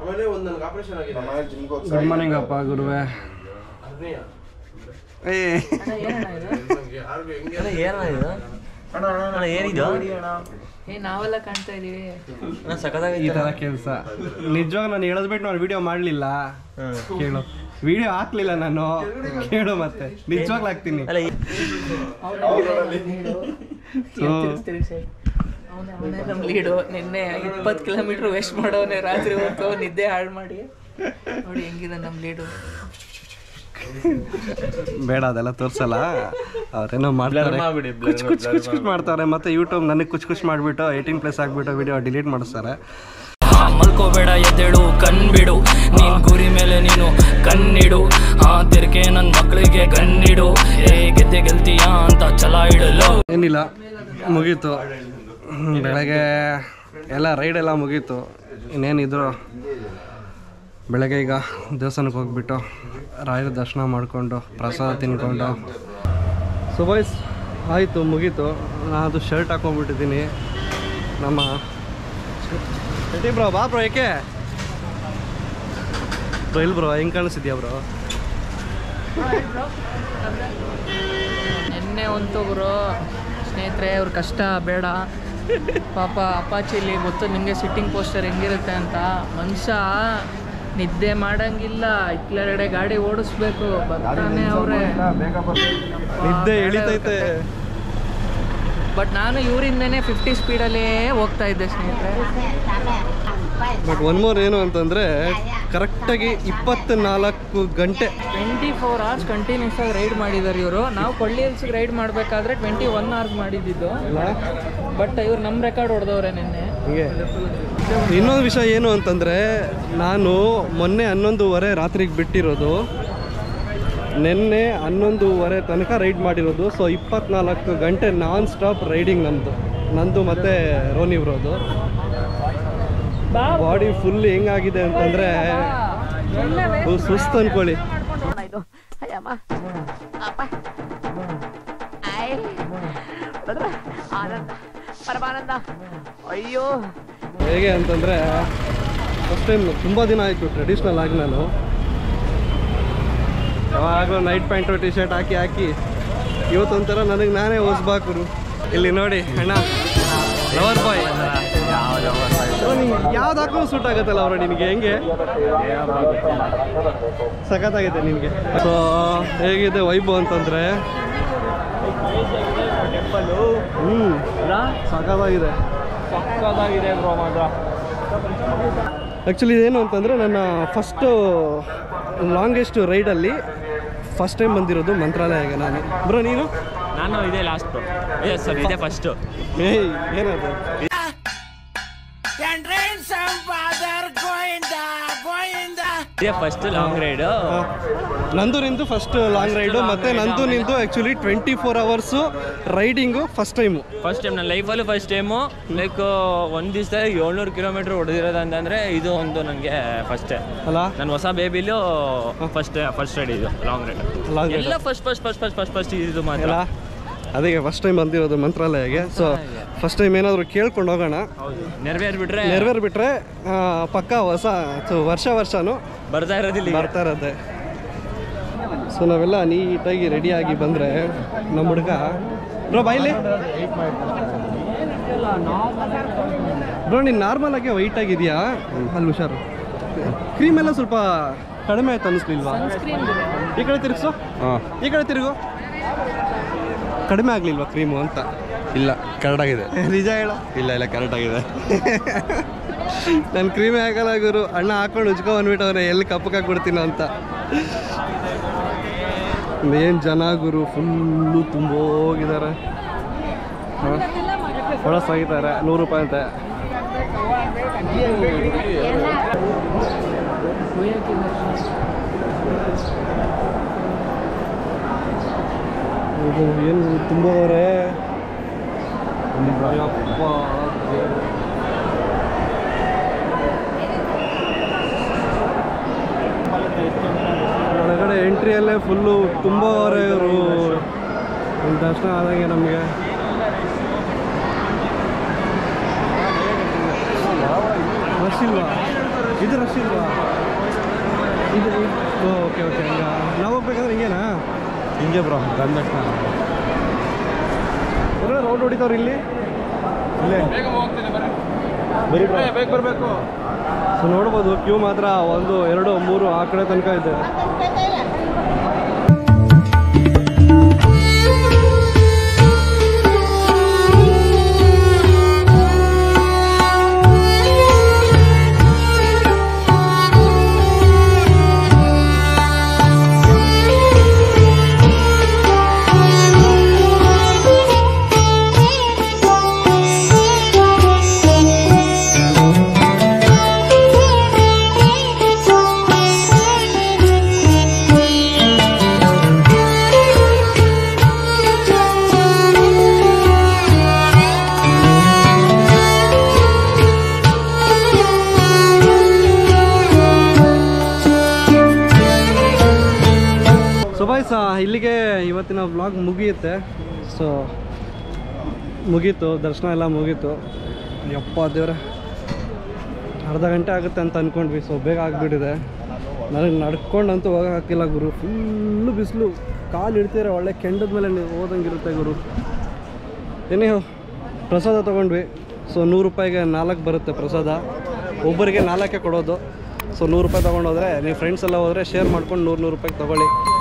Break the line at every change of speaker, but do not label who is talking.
ಆಮೇಲೆ ಒಂದು ನನಗೆ ಆಪರೇಷನ್ ಆಗಿದೆ
ಗುಡ್ ಮಾರ್ನಿಂಗ್ ಅಪ್ಪ ಗುರುವೆ
ಅರ್ನಿಯ.
ಏ
ನಂಗೆ ಯಾರಿಗೂ ಹೆಂಗೆ
ಏ ನಾವೆಲ್ಲ ಕಾಣ್ತಾ ಇದೀವಿ
ಈ ತರ ಕೆಲಸ ನಿಜವಾಗ ನಾನು ಹೇಳೋದ್ ಬಿಟ್ಟು ನಾನು ವಿಡಿಯೋ ಮಾಡ್ಲಿಲ್ಲ ಕೇಳು ವಿಡಿಯೋ ಹಾಕ್ಲಿಲ್ಲ ನಾನು ಕೇಳು ಮತ್ತೆ ನಿಜವಾಗ್ಲೂ ಹಾಕ್ತೀನಿ So,
ಅವನೇ ಅವನೇ ನಮ್ಮ ಲೀಡು ನಿನ್ನೆ ಇಪ್ಪತ್ತು ಕಿಲೋಮೀಟರ್ ವೇಸ್ಟ್ ಮಾಡೋನೆ ರಾತ್ರಿ ಹೊತ್ತು ನಿದ್ದೆ ಹಾಳು ಮಾಡಿ ನೋಡಿ ಹೆಂಗಿದೆ ನಮ್ಮ ಲೀಡು
ಬೇಡ ಅದೆಲ್ಲ ತೋರ್ಸಲ್ಲ ಅವ್ರೇನೋ ಮಾಡ್ತಾರೆ ಕುಚ್ ಕುಚ್ ಕುಚ್ ಕುಚ್ ಮಾಡ್ತಾರೆ ಮತ್ತೆ ಯೂಟ್ಯೂಬ್ ನನಗೆ ಕುಚ್ ಕುಚ್ ಮಾಡಿಬಿಟ್ಟು ಏಯ್ಟೀನ್ ಪ್ಲಸ್ ಆಗಿಬಿಟ್ಟು ವಿಡಿಯೋ ಡಿಲೀಟ್ ಮಾಡಿಸ್ತಾರೆ
ಮಲ್ಕೋಬೇಡ ಎದ್ದೇಳು ಕಣ್ಬಿಡು ನೀನ್ ಗುರಿ ಮೇಲೆ ನೀನು ಕಣ್ಣಿಡು ಆ ತಿರ್ಕೆ ನನ್ ಮಕ್ಕಳಿಗೆ ಕಣ್ಣಿಡು ಏ ಗೆದ್ದೆ ಗೆಲ್ತೀಯಾ ಅಂತ ಛಲ ಇಡಲು
ಏನಿಲ್ಲ ಮುಗೀತು ಹ್ಮ್, ಬೆಳಗ್ಗೆ ಎಲ್ಲ ರೈಡ್ ಎಲ್ಲ ಮುಗೀತು ಇನ್ನೇನಿದ್ರು ಬೆಳಗ್ಗೆ ಈಗ ದೇವಸ್ಥಾನಕ್ಕೆ ಹೋಗ್ಬಿಟ್ಟು ರಾಯರ ದರ್ಶನ ಮಾಡಿಕೊಂಡು ಪ್ರಸಾದ ತಿನ್ಕೊಂಡು ಸೊ ಬಾಯ್ಸ್ ಆಯಿತು ಮುಗೀತು ನಾನು ಅದು ಶರ್ಟ್ ಹಾಕೊಂಡ್ಬಿಟ್ಟಿದ್ದೀನಿ ನಮ್ಮ ಶೆಟ್ಟಿ ಬ್ರೋ ಬಾ ಬ್ರೋ ಏಕೆ ಬ್ರೋ ಇಲ್ಲಿ ಬ್ರೋ ಹೆಂಗೆ ಕಾಣಿಸ್ತಿದ್ಯಾ ಬ್ರೋ
ನಿನ್ನೆ ಒಂದು ಗುರು ಸ್ನೇಹಿತರೆ ಅವ್ರ ಕಷ್ಟ ಬೇಡ ಪಾಪ ಅಪಾಚಿಲಿ ಗೊತ್ತು ನಿಮಗೆ ಸಿಟ್ಟಿಂಗ್ ಪೋಸ್ಟರ್ ಹೆಂಗಿರುತ್ತೆ ಅಂತ ಮನುಷ್ಯ ನಿದ್ದೆ ಮಾಡಂಗಿಲ್ಲ ಇಟ್ಲೆರಡೆ ಗಾಡಿ ಓಡಿಸ್ಬೇಕು ಬರ್ತಾನೆ ಅವ್ರೆ
ನಿದ್ದೆ ಎಳಿತೈತೆ
ಬಟ್ ನಾನು ಇವರಿಂದನೇ ಫಿಫ್ಟಿ ಸ್ಪೀಡಲ್ಲೇ ಹೋಗ್ತಾ ಇದ್ದೆ ಸ್ನೇಹಿತರೆ
ಬಟ್ ಒನ್ ಮೋರ್ ಏನು ಅಂತಂದರೆ ಕರೆಕ್ಟಾಗಿ ಇಪ್ಪತ್ನಾಲ್ಕು ಗಂಟೆ
ಟ್ವೆಂಟಿ ಫೋರ್ ಅವರ್ಸ್ ಕಂಟಿನ್ಯೂಸ್ ಆಗಿ ರೈಡ್ ಮಾಡಿದ್ದಾರೆ ಇವರು ನಾವು ಕೊಳ್ಳಿ ಹಿಲ್ಸ್ಗೆ ರೈಡ್ ಮಾಡಬೇಕಾದ್ರೆ ಟ್ವೆಂಟಿ ಒನ್ ಅವರ್ಸ್ ಮಾಡಿದ್ದಿದ್ದು ಬಟ್ ಇವ್ರು ನಮ್ಮ ರೆಕಾರ್ಡ್ ಹೊಡೆದವ್ರೆ ನಿನ್ನೆ
ಹಿಂಗೆ ಇನ್ನೊಂದು ವಿಷಯ ಏನು ಅಂತಂದರೆ ನಾನು ಮೊನ್ನೆ ಹನ್ನೊಂದುವರೆ ರಾತ್ರಿಗೆ ಬಿಟ್ಟಿರೋದು ನಿನ್ನೆ ಹನ್ನೊಂದುವರೆ ತನಕ ರೈಡ್ ಮಾಡಿರೋದು ಸೊ ಇಪ್ಪತ್ನಾಲ್ಕು ಗಂಟೆ ನಾನ್ ಸ್ಟಾಪ್ ರೈಡಿಂಗ್ ನಮ್ಮದು ನಂದು ಮತ್ತು ರೋನಿ ಬ್ರೋದು ಬಾಡಿ ಫುಲ್ ಹೆಂಗಾಗಿದೆ ಅಂತಂದರೆ ಫುಲ್ ಸುಸ್ತು ಅನ್ಕೊಳ್ಳಿ
ಇದು ಅಯ್ಯಮ್ಮ ಅಪ್ಪ ಆಯ್ ನೋಡಿದ್ರ? ಆನಂದ ಪರಮಾನಂದ ಅಯ್ಯೋ
ಹೇಗೆ ಅಂತಂದರೆ ಫಸ್ಟ್ ಟೈಮ್ ತುಂಬ ದಿನ ಆಯಿತು ಟ್ರೆಡಿಷ್ನಲ್ ಆಗಿ ನಾನು ಯಾವಾಗಲೂ ನೈಟ್ ಪ್ಯಾಂಟು ಟಿ ಶರ್ಟ್ ಹಾಕಿ ಹಾಕಿ ಇವತ್ತೊಂಥರ ನನಗೆ ನಾನೇ ಹೊಸ್ಬಾಕರು ಇಲ್ಲಿ ನೋಡಿ ಅಣ್ಣ ಲವರ್ ಬಾಯ್ ಯಾವ್ದು ಹಾಕೋ ಸೂಟ್ ಆಗುತ್ತಲ್ಲ ಅವ್ರ ನಿನಗೆ ಹೆಂಗೆ ಸಖತ್ತಾಗಿದೆ ನಿನಗೆ ಸೊ ಹೇಗಿದೆ ವೈಭವ್ ಅಂತಂದರೆ ಹ್ಞೂ ಸಖತ್ತಾಗಿದೆ
ಸಕ್ಕದಾಗಿದೆ ಬ್ರೋ ಮಾತ್ರ
ಆ್ಯಕ್ಚುಲಿ ಇದೇನು ಅಂತಂದರೆ ನನ್ನ ಫಸ್ಟು ಲಾಂಗೆಸ್ಟ್ ರೈಡಲ್ಲಿ ಫಸ್ಟ್ ಟೈಮ್ ಬಂದಿರೋದು ಮಂತ್ರಾಲಯಗೆ ನಾನು ಬ್ರೋ ನೀನು
ನಾನು ಇದೇ ಲಾಸ್ಟ್ ಬ್ರೋ ಸರ್ ಇದೇ ಫಸ್ಟು
ಏಯ್ ಏನದು
ಇದೇ ಫಸ್ಟ್ ಲಾಂಗ್ ರೈಡು
ಆ, ನಂದು ನಿಂದು ಫಸ್ಟ್ ಲಾಂಗ್ ರೈಡು ಮತ್ತು ನಂದು ನಿಂದು actually twenty four hours riding first time
first time ನನ್ನ ಲೈಫಲ್ಲೂ ಫಸ್ಟ್ ಟೈಮು ಲೈಕ್ ಒಂದು ದಿವಸದಲ್ಲಿ ಏಳ್ನೂರು ಕಿಲೋಮೀಟ್ರ್ ಹೊಡೆದಿರೋದು ಅಂತಂದರೆ ಇದು ಒಂದು ನನಗೆ ಫಸ್ಟೇ
ಅಲ್ಲ
ನನ್ನ ಹೊಸ ಬೇಬಿಲೂ ಫಸ್ಟ್ ಫಸ್ಟ್ ರೈಡ್ ಇದು ಲಾಂಗ್ ರೈಡ್
ಲಾಂಗ್ ರೈಡ್
ಎಲ್ಲ first first first first first first ಇದು ಮಾತ್ರ
ಅಲ್ಲ ಅದಕ್ಕೆ ಫಸ್ಟ್ ಟೈಮ್ ಬಂದಿರೋದು ಮಂತ್ರಾಲಯಗೆ ಸೊ ಫಸ್ಟ್ ಟೈಮ್ ಏನಾದರೂ ಕೇಳ್ಕೊಂಡು ಹೋಗೋಣ
ಹೌದು ನೆರವೇರ್ಬಿಟ್ರೆ
ನೆರವೇರ್ಬಿಟ್ರೆ ಪಕ್ಕ ಹೊಸ ಸೊ ವರ್ಷ ವರ್ಷನೂ
ಬರ್ತಾ ಇರೋದಿಲ್ಲ ಈಗ.
ಬರ್ತಾ ಇರತ್ತೆ ಸೊ ನಾವೆಲ್ಲ ನೀಟಾಗಿ ರೆಡಿಯಾಗಿ ಬಂದರೆ ನಮ್ಮ ಹುಡುಗ ಬ್ರೋ ಬಾಯ್ಲಿ ಬ್ರೋ ನೀನು ನಾರ್ಮಲ್ ಆಗಿ ವೈಟ್ ಆಗಿದೆಯಾ ಅಲ್ಲಿ ಹುಷಾರು ಕ್ರೀಮ್ ಎಲ್ಲ ಸ್ವಲ್ಪ ಕಡಿಮೆ ಆಯ್ತು ಅನ್ನಿಸ್ಲಿಲ್ವಾ ಈ ಕಡೆ ತಿರುಗಿಸು ಈ ಕಡೆ ತಿರುಗು ಕಡಿಮೆ ಆಗ್ಲಿಲ್ವಾ ಕ್ರೀಮು ಅಂತ
ಇಲ್ಲ ಕರೆಕ್ಟ್ ಆಗಿದೆ
ನಿಜ ಹೇಳೋ
ಇಲ್ಲ ಇಲ್ಲ ಕರೆಕ್ಟ್ ಆಗಿದೆ
ನಾನು ಕ್ರೀಮೇ ಹಾಕಲ್ಲ ಗುರು ಅಣ್ಣ ಹಾಕೊಂಡು ಉಜ್ಕೊ ಬಂದ್ಬಿಟ್ಟವ್ರೆ ಎಲ್ಲಿ ಕಪ್ಪಕ್ಕಾಗ್ಬಿಡ್ತೀನೋ ಅಂತ ಏನು ಜನ ಗುರು ಫುಲ್ಲು ತುಂಬ ಹೋಗಿದ್ದಾರೆ ಹೊಳಸಾಗಿದ್ದಾರೆ ನೂರು ರೂಪಾಯಿ ಅಂತೆ ಇದು ಏನು ತುಂಬ ಅವರೇ ಅಯ್ಯಪ್ಪ ಒಳಗಡೆ ಎಂಟ್ರಿಯಲ್ಲೇ ಫುಲ್ಲು ತುಂಬ ಅವರೇ ಇವರು ದರ್ಶನ ಆದಂಗೆ ನಮಗೆ ರಶ್ ಇಲ್ವಾ ಇದು ರಶ್ ಇಲ್ವಾ ಇದು ಓಕೆ ಓಕೆ ಹಂಗ ನಾವು ಹೋಗ್ಬೇಕಂದ್ರೆ ಹಿಂಗೇನಾ
ಹಿಂಗೆ ಬ್ರೋ ಬಂದ ತಕ್ಷಣ
ಎಲ್ಲ ರೌಂಡ್ ಹೊಡಿತಾವ್ರು ಇಲ್ಲಿ ಇಲ್ಲೇ
ಬರೀ
ಬೇಗ ಬರಬೇಕು
ಸೊ ನೋಡ್ಬೋದು ಕ್ಯೂ ಮಾತ್ರ ಒಂದು ಎರಡು ಮೂರು ಆ ಕಡೆ ತನಕ ಇದೆ ಸೊ ಬಾಯ್ಸ್ ಇಲ್ಲಿಗೆ ಇವತ್ತಿನ ವ್ಲಾಗ್ ಮುಗಿಯುತ್ತೆ ಸೊ ಮುಗೀತು ದರ್ಶನ ಎಲ್ಲ ಮುಗೀತು ಯಪ್ಪ ದೇವ್ರೆ ಅರ್ಧ ಗಂಟೆ ಆಗುತ್ತೆ ಅಂತ ಅಂದ್ಕೊಂಡ್ವಿ ಸೊ ಬೇಗ ಆಗಿಬಿಟ್ಟಿದೆ ನನಗೆ ನಡ್ಕೊಂಡಂತೂ ಹೋಗೋಕ್ಕಿಲ್ಲ ಗುರು ಫುಲ್ಲು ಬಿಸಿಲು ಕಾಲು ಇಡ್ತೀರ ಒಳ್ಳೆ ಕೆಂಡದ ಮೇಲೆ ನೀವು ಹೋದಂಗಿರುತ್ತೆ ಗುರು ಏನೇ ಪ್ರಸಾದ ತೊಗೊಂಡ್ವಿ ಸೊ ನೂರು ರೂಪಾಯಿಗೆ ನಾಲ್ಕು ಬರುತ್ತೆ ಪ್ರಸಾದ ಒಬ್ಬರಿಗೆ ನಾಲ್ಕೇ ಕೊಡೋದು ಸೊ ನೂರು ರೂಪಾಯಿ ತೊಗೊಂಡೋದ್ರೆ ನೀವು ಫ್ರೆಂಡ್ಸ್ ಎಲ್ಲ ಹೋದರೆ ಶೇರ್ ಮಾಡ್ಕೊಂಡು ನೂರು ನೂರು ರೂಪಾಯಿಗೆ ತೊಗೊಳ್ಳಿ